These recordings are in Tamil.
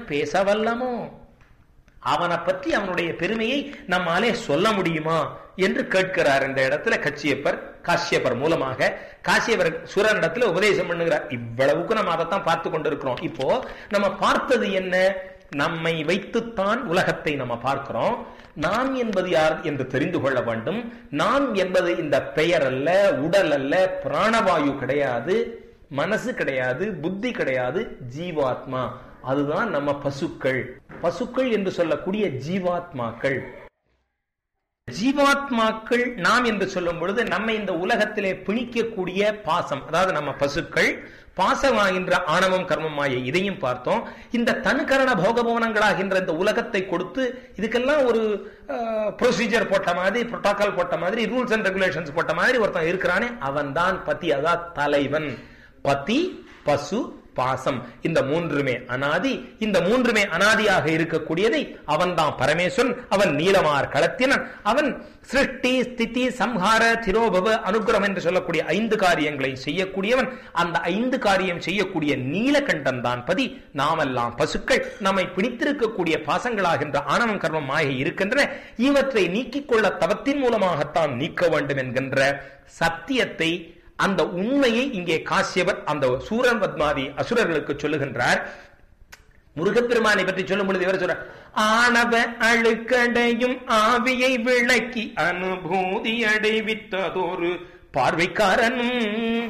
பேச வல்லமோ அவனை பற்றி அவனுடைய பெருமையை நம்மாலே சொல்ல முடியுமா என்று கேட்கிறார் இந்த இடத்துல கச்சியப்பர் காசியப்பர் மூலமாக காசியப்பர் சுரனிடத்துல உபதேசம் பண்ணுகிறார் இவ்வளவுக்கு நம்ம அதைத்தான் பார்த்து கொண்டிருக்கிறோம் இப்போ நம்ம பார்த்தது என்ன நம்மை வைத்துத்தான் உலகத்தை நம்ம பார்க்கிறோம் நாம் என்பது யார் என்று தெரிந்து கொள்ள வேண்டும் நாம் என்பது இந்த பெயர் அல்ல உடல் அல்ல பிராணவாயு கிடையாது மனசு கிடையாது புத்தி கிடையாது ஜீவாத்மா அதுதான் நம்ம பசுக்கள் பசுக்கள் என்று சொல்லக்கூடிய ஜீவாத்மாக்கள் ஜீவாத்மாக்கள் நாம் என்று சொல்லும் பொழுது நம்ம இந்த உலகத்திலே பிணிக்கக்கூடிய பாசம் அதாவது நம்ம பசுக்கள் பாசமாகின்ற ஆணவம் கர்மம் மாயை இதையும் பார்த்தோம் இந்த தனுகரண போகபவனங்களாகின்ற இந்த உலகத்தை கொடுத்து இதுக்கெல்லாம் ஒரு ப்ரொசீஜர் போட்ட மாதிரி புரோட்டோகால் போட்ட மாதிரி ரூல்ஸ் அண்ட் ரெகுலேஷன்ஸ் போட்ட மாதிரி ஒருத்தன் இருக்கிறானே அவன் தான் பத்தி அதான் தலைவன் பதி பசு பாசம் இந்த மூன்றுமே அனாதி இந்த மூன்றுமே அனாதியாக இருக்கக்கூடியதை அவன் தான் பரமேஸ்வரன் அவன் நீலமார் களத்தினன் அவன் சிருஷ்டி ஸ்திதி சம்ஹார திரோபவ அனுகிரகம் என்று சொல்லக்கூடிய ஐந்து காரியங்களை செய்யக்கூடியவன் அந்த ஐந்து காரியம் செய்யக்கூடிய நீலகண்டன் தான் பதி நாமெல்லாம் பசுக்கள் நம்மை பிடித்திருக்கக்கூடிய பாசங்களாகின்ற ஆணவம் கர்மம் மாயை இருக்கின்றன இவற்றை நீக்கிக் கொள்ள தவத்தின் மூலமாகத்தான் நீக்க வேண்டும் என்கின்ற சத்தியத்தை அந்த உண்மையை இங்கே காசியவர் அந்த சூரன் பத்மாதி அசுரர்களுக்கு சொல்லுகின்றார் முருகப்பெருமானை பற்றி சொல்லும் பொழுது இவர் சொல்ற ஆணவ அழுக்கடையும் ஆவியை விளக்கி அனுபூதி அடைவித்ததொரு பார்வைக்காரனும்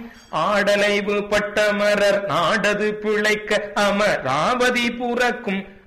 ஆடலைவு பட்டமரர் நாடது பிழைக்க அமராவதி புறக்கும்